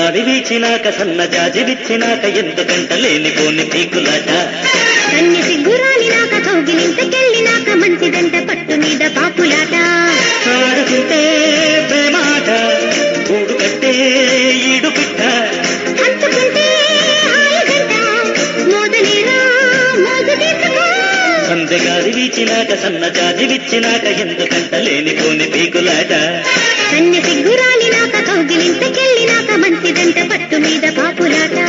సందగాలి వీచినాక సన్న జాజి విచ్చినాక ఎందుకంట లేనిపోని పీకులాట కన్య సిగ్గురాలినాక కౌగిలింతకెళ్ళినాక మంచిదంట పట్టు మీద పాపులాట ఆడుకుంటే ప్రేమాట గూడు కట్టే ఈడు పిట్ట హత్తుకుంటే హాయిగంట మోదలేరా మోజు తీసుకో సందగాలి వీచినాక సన్న జాజి విచ్చినాక ఎందుకంట లేనిపోని పీకులాట కన్య సిగ్గురాలినాక కౌగిలింతకెళ్ళినాక మంచిదంట పట్టు మీద పాపులాట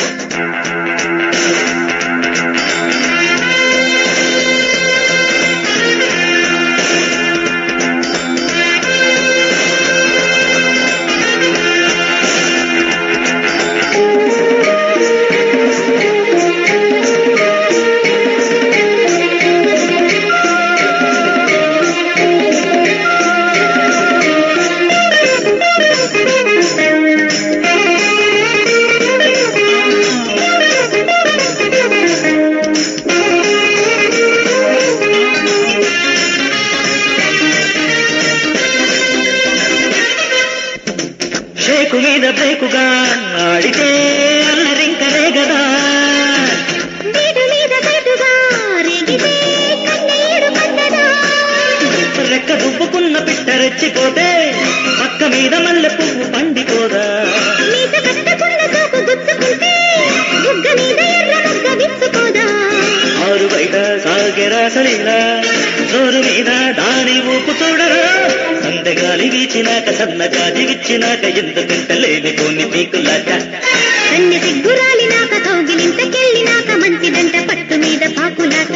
షేకు మీద బ్రేకుగా ఆడితే అల్లరింకలే గదా వీడు మీద కటుగా రేగితే కన్నీరు పడ్డదా రెక్క దుబ్బుకున్న పిట్ట రెచ్చిపోతే పక్క మీద మల్లె పువ్వు పండిపోదా మీద కట్టకున్న సోకు గుచ్చుకుంటే బుగ్గ మీద ఎర్ర మొగ్గ విచ్చుకోదా ఆరు బయట సాగెరా సలీలా జోరు మీద దాని ఊపు చూడరా సందగాలి వీచినాక సన్న జాజి విచ్చినాక ఎందుకంట లేనిపోని పీకులాట కన్య సిగ్గురాలినాక కౌగిలింతకెళ్ళినాక మంచిదంట పట్టు మీద పాకులాట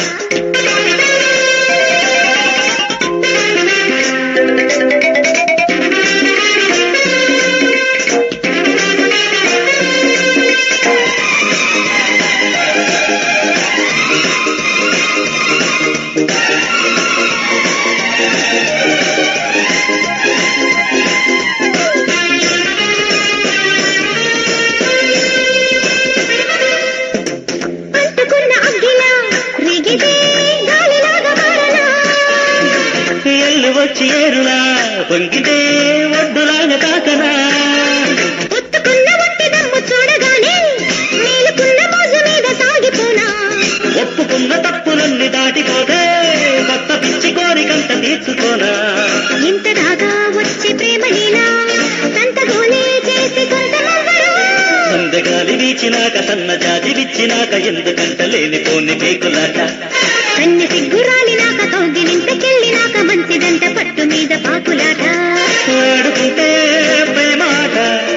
అంటుకున్న అగ్గిలా రేగితే గాలిలాగా మారలా ఎల్లు వచ్చి ఏరులా పొంగితే ఒడ్డులాగా తాకనా ఒత్తుకున్న ఒట్టి దమ్ము చూడగానే మేలుకున్న మోజు మీద సాగిపోనా ఒప్పుకున్న తప్పులన్నీ దాటిపోతే కొత్త పిచ్చి కోరికంత తీర్చుకోనా ఇంత దాకా వచ్చే ప్రేమ లీలా సంతగోలే చేసి కొంత నవ్వరు సందగాలి వీచినాక సన్న జాజి విచ్చినాక ఎందుకంట లేనిపోని పీకులాట కన్య సిగ్గురాలినాక కౌగిలింతకెళ్ళినాక మంచిదంట పట్టు మీద పాకులాట ఆడుకుంటే ప్రేమాట